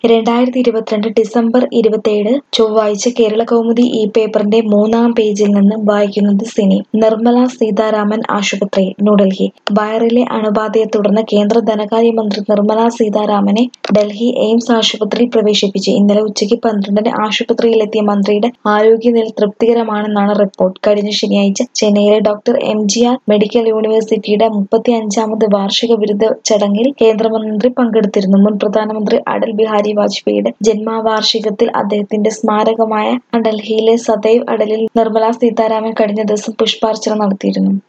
രണ്ടായിരത്തി ഇരുപത്തിരണ്ട് ഡിസംബർ ഇരുപത്തേഴ് ചൊവ്വാഴ്ച കേരളകൗമുദി ഈ പേപ്പറിന്റെ മൂന്നാം പേജിൽ നിന്ന് വായിക്കുന്നത് സിനി നിർമ്മല സീതാരാമൻ ആശുപത്രിയിൽ ന്യൂഡൽഹി വയറിലെ അണുബാധയെ തുടർന്ന് കേന്ദ്ര ധനകാര്യമന്ത്രി നിർമ്മല സീതാരാമനെ ഡൽഹി എയിംസ് ആശുപത്രിയിൽ പ്രവേശിപ്പിച്ചു ഇന്നലെ ഉച്ചയ്ക്ക് പന്ത്രണ്ടിന് ആശുപത്രിയിലെത്തിയ മന്ത്രിയുടെ ആരോഗ്യനില തൃപ്തികരമാണെന്നാണ് റിപ്പോർട്ട് കഴിഞ്ഞ ശനിയാഴ്ച ചെന്നൈയിലെ doctor M G R medical യൂണിവേഴ്സിറ്റിയുടെ മുപ്പത്തി അഞ്ചാമത് വാർഷിക ബിരുദ ചടങ്ങിൽ കേന്ദ്രമന്ത്രി പങ്കെടുത്തിരുന്നു മുൻ പ്രധാനമന്ത്രി അടൽ ബിഹാരി വാജ്പേയിയുടെ ജന്മവാർഷികത്തിൽ അദ്ദേഹത്തിന്റെ സ്മാരകമായ ഡൽഹിയിലെ സദൈവ് അടലിൽ നിർമ്മല സീതാരാമൻ കഴിഞ്ഞ ദിവസം പുഷ്പാർച്ചന നടത്തിയിരുന്നു